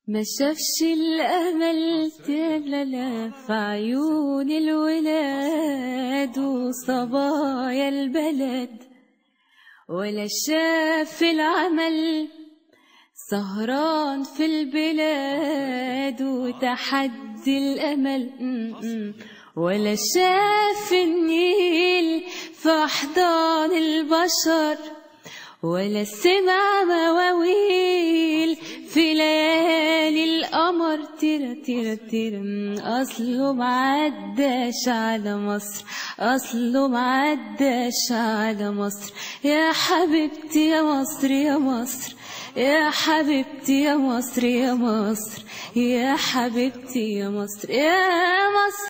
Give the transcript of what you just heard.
ما شافش الأمل تللا في عيون الولاد وصبايا البلد ولا شاف العمل سهران في البلاد وتحدي الأمل م-م. ولا شاف النيل في أحضان البشر ولا سمع مواويل في ليالي القمر تيرا تيرا تيرا أصله معداش على مصر أصله معداش على مصر يا حبيبتي يا مصر يا مصر يا حبيبتي يا مصر يا مصر يا حبيبتي يا مصر يا مصر